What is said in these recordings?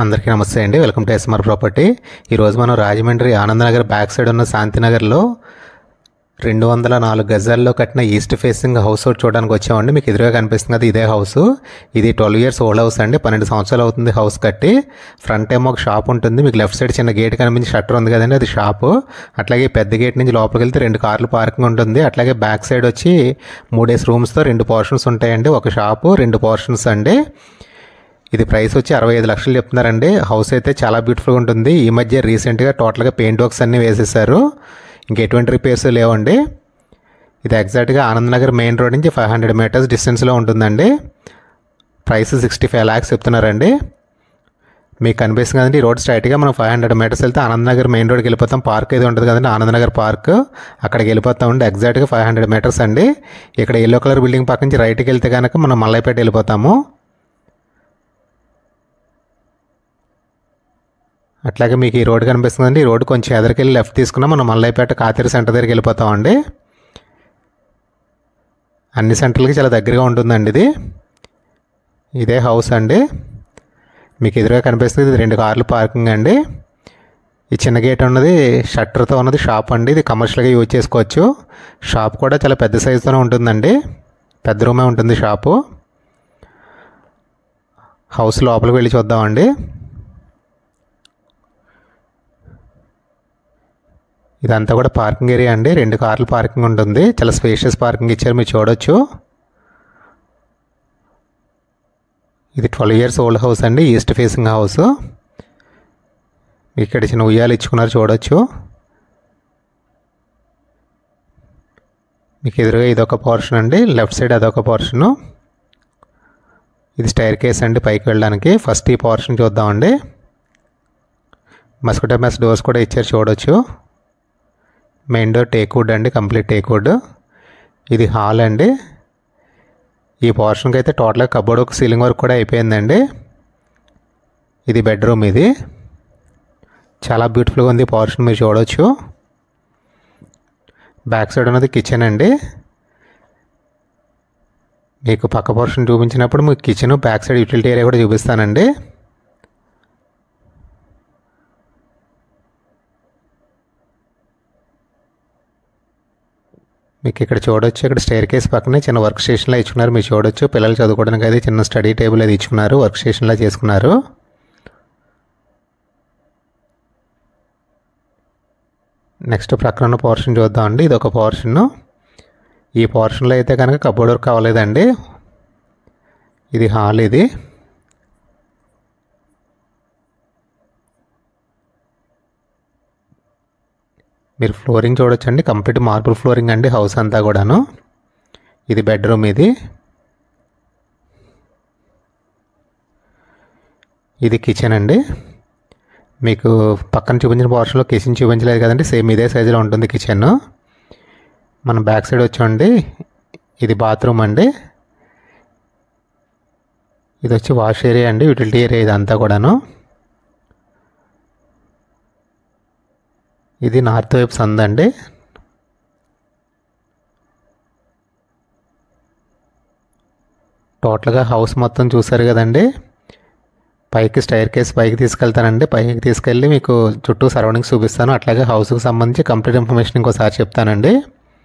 అందరికీ నమస్తే అండి వెల్కమ్ టు ఎస్ఎంఆర్ ప్రాపర్టీ ఈరోజు మనం రాజమండ్రి ఆనందనగర్ బ్యాక్ సైడ్ ఉన్న శాంతినగర్లో రెండు వందల నాలుగు గజాల్లో కట్టిన ఈస్ట్ ఫేసింగ్ హౌస్ ఒకటి చూడడానికి వచ్చామండి మీకు ఎదురుగా కనిపిస్తుంది కదా ఇదే హౌస్ ఇది ట్వెల్వ్ ఇయర్స్ ఓల్డ్ హౌస్ అండి పన్నెండు సంవత్సరాలు అవుతుంది హౌస్ కట్టి ఫ్రంట్ ఏమో ఒక షాప్ ఉంటుంది మీకు లెఫ్ట్ సైడ్ చిన్న గేట్ కనిపించి షట్టర్ ఉంది కదండి అది షాపు అట్లాగే పెద్ద గేట్ నుంచి లోపలికి వెళ్తే రెండు కార్లు పార్కింగ్ ఉంటుంది అట్లాగే బ్యాక్ సైడ్ వచ్చి మూడేసి రూమ్స్తో రెండు పోర్షన్స్ ఉంటాయండి ఒక షాపు రెండు పోర్షన్స్ అండి ఇది ప్రైస్ వచ్చి అరవై ఐదు లక్షలు చెప్తున్నారండి హౌస్ అయితే చాలా బ్యూటిఫుల్గా ఉంటుంది ఈ మధ్య రీసెంట్గా టోటల్గా పెయింట్ వర్క్స్ అన్నీ వేసేసారు ఇంక ఎటువంటి రిపేర్స్ లేవండి ఇది ఎగ్జాక్ట్గా ఆనందనగర్ మెయిన్ రోడ్ నుంచి ఫైవ్ హండ్రెడ్ మీటర్స్ డిస్టెన్స్లో ఉంటుందండి ప్రైస్ సిక్స్టీ ఫైవ్ ల్యాక్స్ చెప్తున్నారండి మీకు కనిపిస్తుంది కదండి ఈ రోడ్ స్ట్రైట్గా మనం ఫైవ్ హండ్రెడ్ మీటర్స్ వెళ్తే ఆనందనగర్ మెయిన్ రోడ్కి వెళ్ళిపోతాం పార్క్ ఏదో ఉంటుంది కదండి ఆనందనగర్ పార్క్ అక్కడికి వెళ్ళిపోతామండి ఎగ్జాక్ట్గా ఫైవ్ హండ్రెడ్ మీటర్స్ అండి ఇక్కడ ఎల్లో కలర్ బిల్డింగ్ పక్క నుంచి రైట్కి వెళ్తే కనుక మనం మల్లైపేట వెళ్ళిపోతాము అట్లాగే మీకు ఈ రోడ్ కనిపిస్తుందండి ఈ రోడ్ కొంచెం ఎదరికెళ్ళి లెఫ్ట్ తీసుకున్నా మనం మల్లైపేట కాతేరి సెంటర్ దగ్గరికి వెళ్ళిపోతామండి అన్ని సెంటర్లకి చాలా దగ్గరగా ఉంటుందండి ఇది ఇదే హౌస్ అండి మీకు ఎదురుగా కనిపిస్తుంది ఇది రెండు కార్లు పార్కింగ్ అండి ఈ చిన్న గేట్ ఉన్నది షట్టర్తో ఉన్నది షాప్ అండి ఇది కమర్షియల్గా యూజ్ చేసుకోవచ్చు షాప్ కూడా చాలా పెద్ద సైజుతోనే ఉంటుందండి పెద్ద రూమే ఉంటుంది షాపు హౌస్ లోపలికి వెళ్ళి చూద్దామండి ఇదంతా కూడా పార్కింగ్ ఏరియా అండి రెండు కార్లు పార్కింగ్ ఉంటుంది చాలా స్పేషియస్ పార్కింగ్ ఇచ్చారు మీరు చూడొచ్చు ఇది ట్వెల్వ్ ఇయర్స్ ఓల్డ్ హౌస్ అండి ఈస్ట్ ఫేసింగ్ హౌస్ ఇక్కడ చిన్న ఉయ్యాలు ఇచ్చుకున్నారు చూడొచ్చు మీకు ఎదురుగా ఇదొక పోర్షన్ అండి లెఫ్ట్ సైడ్ అదొక పోర్షను ఇది స్టైర్ కేస్ అండి పైకి వెళ్ళడానికి ఫస్ట్ ఈ పోర్షన్ చూద్దామండి మస్కిటో మెస్ డోర్స్ కూడా ఇచ్చారు చూడొచ్చు మెయిన్ డోర్ టేక్ వుడ్ అండి కంప్లీట్ టేక్ వుడ్ ఇది హాల్ అండి ఈ పోర్షన్కి అయితే టోటల్గా కబోర్డ్ ఒక సీలింగ్ వర్క్ కూడా అయిపోయిందండి ఇది బెడ్రూమ్ ఇది చాలా బ్యూటిఫుల్గా ఉంది పోర్షన్ మీరు చూడవచ్చు బ్యాక్ సైడ్ ఉన్నది కిచెన్ అండి మీకు పక్క పోర్షన్ చూపించినప్పుడు మీకు kitchen back side utility area కూడా చూపిస్తానండి మీకు ఇక్కడ చూడొచ్చు ఇక్కడ స్టైర్ కేస్ పక్కనే చిన్న వర్క్ స్టేషన్లో ఇచ్చుకున్నారు మీరు చూడొచ్చు పిల్లలు చదువుకోవడానికి అయితే చిన్న స్టడీ టేబుల్ అది ఇచ్చుకున్నారు వర్క్ స్టేషన్లో చేసుకున్నారు నెక్స్ట్ ప్రక్కన ఉన్న పోర్షన్ చూద్దామండి ఇది ఒక పోర్షన్ ఈ పోర్షన్లో అయితే కనుక కబోర్డ్ వర్క్ అవ్వలేదండి ఇది హాల్ ఇది మీరు ఫ్లోరింగ్ చూడొచ్చండి కంప్లీట్ మార్బుల్ ఫ్లోరింగ్ అండి హౌస్ అంతా కూడాను ఇది బెడ్రూమ్ ఇది ఇది కిచెన్ అండి మీకు పక్కన చూపించిన పోర్షన్లో కిచెన్ చూపించలేదు కదండి సేమ్ ఇదే సైజులో ఉంటుంది కిచెన్ మన బ్యాక్ సైడ్ వచ్చండి ఇది బాత్రూమ్ అండి ఇది వచ్చి వాష్ ఏరియా అండి యూటిలిటీ ఏరియా ఇదంతా కూడాను ఇది నార్త్ వైపు సంద అండి టోటల్గా హౌస్ మొత్తం చూసారు కదండి పైకి స్టైర్ కేస్ పైకి తీసుకెళ్తానండి పైకి తీసుకెళ్ళి మీకు చుట్టూ సరౌండింగ్స్ చూపిస్తాను అట్లాగే హౌస్కి సంబంధించి కంప్లీట్ ఇన్ఫర్మేషన్ ఇంకోసారి చెప్తానండి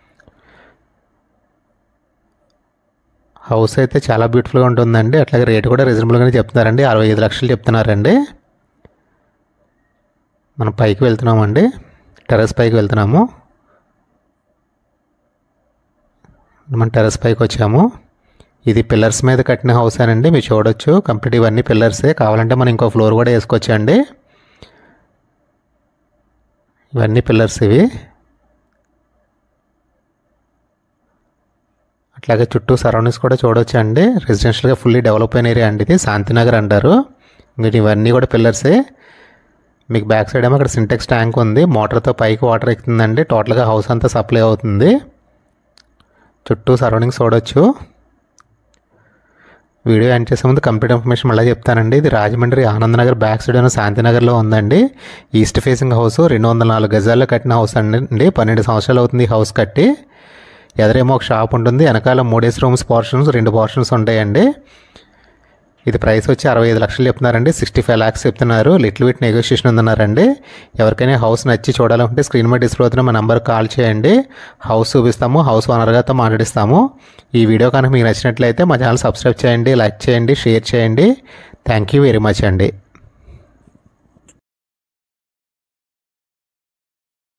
హౌస్ అయితే చాలా బ్యూటిఫుల్గా ఉంటుందండి అట్లాగే రేట్ కూడా రీజనబుల్గానే చెప్తున్నారండి అరవై ఐదు లక్షలు చెప్తున్నారండి మనం పైకి వెళ్తున్నామండి టెర్రస్ పైకి వెళ్తున్నాము మనం టెర్రస్ పైకి వచ్చాము ఇది పిల్లర్స్ మీద కట్టిన హౌస్ అండి మీరు చూడొచ్చు కంప్లీట్ ఇవన్నీ పిల్లర్సే కావాలంటే మనం ఇంకో ఫ్లోర్ కూడా వేసుకోవచ్చండి ఇవన్నీ పిల్లర్స్ ఇవి అట్లాగే చుట్టూ సరౌండింగ్స్ కూడా చూడొచ్చు అండి రెసిడెన్షియల్గా ఫుల్లీ డెవలప్ అయిన ఏరియా అండి ఇది శాంతినగర్ అంటారు ఇంక ఇవన్నీ కూడా పిల్లర్సే మీకు బ్యాక్ సైడ్ ఏమో అక్కడ సింటెక్స్ ట్యాంక్ ఉంది మోటార్తో పైకి వాటర్ ఎక్కుతుందండి టోటల్గా హౌస్ అంతా సప్లై అవుతుంది చుట్టూ సరౌండింగ్స్ చూడొచ్చు వీడియో ఎండ్ చేసే ముందు కంప్లీట్ ఇన్ఫర్మేషన్ మళ్ళీ చెప్తానండి ఇది రాజమండ్రి ఆనందనగర్ బ్యాక్ సైడ్ అయిన శాంతినగర్లో ఉందండి ఈస్ట్ ఫేసింగ్ హౌస్ రెండు వందల నాలుగు గజాల్లో కట్టిన హౌస్ అండి పన్నెండు సంవత్సరాలు అవుతుంది ఈ హౌస్ కట్టి ఎదరేమో ఒక షాప్ ఉంటుంది వెనకాల మూడేసి రూమ్స్ పోర్షన్స్ రెండు పోర్షన్స్ ఉంటాయండి ఇది ప్రైస్ వచ్చి అరవై ఐదు లక్షలు చెప్తున్నారండి సిక్స్టీ ఫైవ్ ల్యాక్స్ చెప్తున్నారు లిటిల్ విట్ నెగోషియేషన్ ఉందన్నారండి ఎవరికైనా హౌస్ నచ్చి చూడాలంటే స్క్రీన్ మీద డిస్ప్లే అవుతున్న మా నెంబర్ కాల్ చేయండి హౌస్ చూపిస్తాము హౌస్ ఓనర్గాతో మాట్లాడిస్తాము ఈ వీడియో కనుక మీకు నచ్చినట్లయితే మా ఛానల్ సబ్స్క్రైబ్ చేయండి లైక్ చేయండి షేర్ చేయండి థ్యాంక్ యూ వెరీ మచ్ అండి